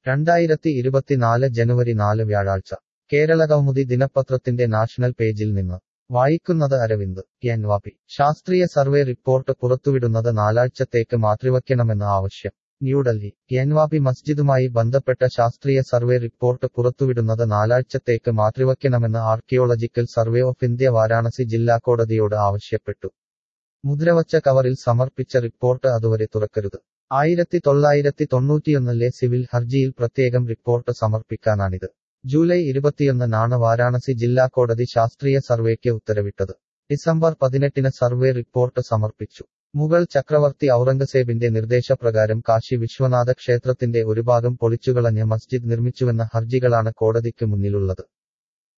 രണ്ടായിരത്തി ഇരുപത്തിനാല് ജനുവരി നാല് വ്യാഴാഴ്ച കേരള കൗമുദി ദിനപത്രത്തിന്റെ നാഷണൽ പേജിൽ നിന്ന് വായിക്കുന്നത് അരവിന്ദ് എൻവാപി ശാസ്ത്രീയ സർവേ റിപ്പോർട്ട് പുറത്തുവിടുന്നത് നാലാഴ്ചത്തേക്ക് മാറ്റിവയ്ക്കണമെന്ന് ആവശ്യം ന്യൂഡൽഹി എൻവാപി മസ്ജിദുമായി ബന്ധപ്പെട്ട ശാസ്ത്രീയ സർവേ റിപ്പോർട്ട് പുറത്തുവിടുന്നത് നാലാഴ്ചത്തേക്ക് മാറ്റിവയ്ക്കണമെന്ന് archaeological survey of India Varanasi ജില്ലാ കോടതിയോട് ആവശ്യപ്പെട്ടു മുദ്രവച്ച കവറിൽ സമർപ്പിച്ച റിപ്പോർട്ട് അതുവരെ തുറക്കരുത് ആയിരത്തി തൊള്ളായിരത്തി തൊണ്ണൂറ്റിയൊന്നിലെ സിവിൽ ഹർജിയിൽ പ്രത്യേകം റിപ്പോർട്ട് സമർപ്പിക്കാനാണിത് ജൂലൈ ഇരുപത്തിയൊന്നിനാണ് വാരാണസി ജില്ലാ കോടതി ശാസ്ത്രീയ സർവേക്ക് ഉത്തരവിട്ടത് ഡിസംബർ പതിനെട്ടിന് സർവേ റിപ്പോർട്ട് സമർപ്പിച്ചു മുഗൾ ചക്രവർത്തി ഔറംഗസേബിന്റെ നിർദ്ദേശപ്രകാരം കാശി വിശ്വനാഥ ക്ഷേത്രത്തിന്റെ ഒരു ഭാഗം പൊളിച്ചുകളഞ്ഞ് മസ്ജിദ് നിർമ്മിച്ചുവെന്ന ഹർജികളാണ് കോടതിക്ക് മുന്നിലുള്ളത്